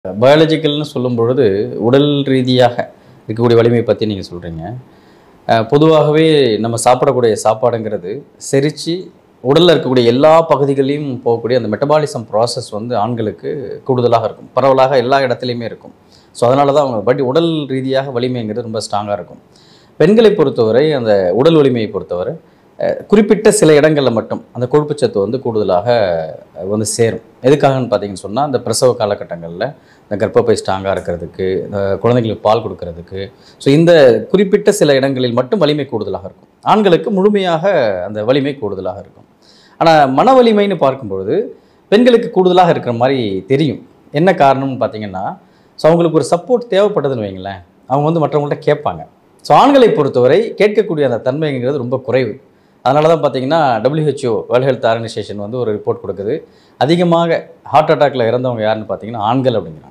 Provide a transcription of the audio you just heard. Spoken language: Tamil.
பயாலஜிக்கல்னு சொல்லும் பொழுது உடல் ரீதியாக இருக்கக்கூடிய வலிமை பற்றி நீங்கள் சொல்கிறீங்க பொதுவாகவே நம்ம சாப்பிடக்கூடிய சாப்பாடுங்கிறது செரித்து உடலில் இருக்கக்கூடிய எல்லா பகுதிகளையும் போகக்கூடிய அந்த மெட்டபாலிசம் ப்ராசஸ் வந்து ஆண்களுக்கு கூடுதலாக இருக்கும் பரவலாக எல்லா இடத்துலையுமே இருக்கும் ஸோ அதனால தான் அவங்க பட் உடல் ரீதியாக வலிமைங்கிறது ரொம்ப ஸ்ட்ராங்காக இருக்கும் பெண்களை பொறுத்தவரை அந்த உடல் வலிமையை பொறுத்தவரை அஹ், குறிப்பிட்ட சில இடங்களில் மட்டும் அந்த கொழுப்புச்சத்து வந்து கூடுதலாக அஹ், வந்து சேரும் எதுக்காகன்னு பார்த்தீங்கன்னு சொன்னால் அந்த பிரசவ காலகட்டங்களில் இந்த கர்ப்பப்பை ஸ்ட்ராங்காக இருக்கிறதுக்கு இந்த குழந்தைங்களுக்கு பால் கொடுக்கறதுக்கு ஸோ இந்த குறிப்பிட்ட சில இடங்களில் மட்டும் வலிமை கூடுதலாக இருக்கும் ஆண்களுக்கு முழுமையாக அந்த வலிமை கூடுதலாக இருக்கும் ஆனால் மன வலிமைன்னு பார்க்கும்பொழுது பெண்களுக்கு கூடுதலாக இருக்கிற மாதிரி தெரியும் என்ன காரணம்னு பார்த்தீங்கன்னா ஸோ அவங்களுக்கு ஒரு சப்போர்ட் தேவைப்பட்டதுன்னு வைங்களேன் அவங்க வந்து மற்றவங்கள்ட்ட கேட்பாங்க ஸோ ஆண்களை பொறுத்தவரை கேட்கக்கூடிய அந்த தன்மைங்கிறது ரொம்ப குறைவு அதனால தான் பார்த்தீங்கன்னா WHO வேர்ல்ட் ஹெல்த் ஆர்கனைசேஷன் வந்து ஒரு ரிப்போர்ட் கொடுக்குது அதிகமாக ஹார்ட் அட்டாக்ல இறந்தவங்க யாருன்னு பார்த்தீங்கன்னா ஆண்கள் அப்படிங்கிறாங்க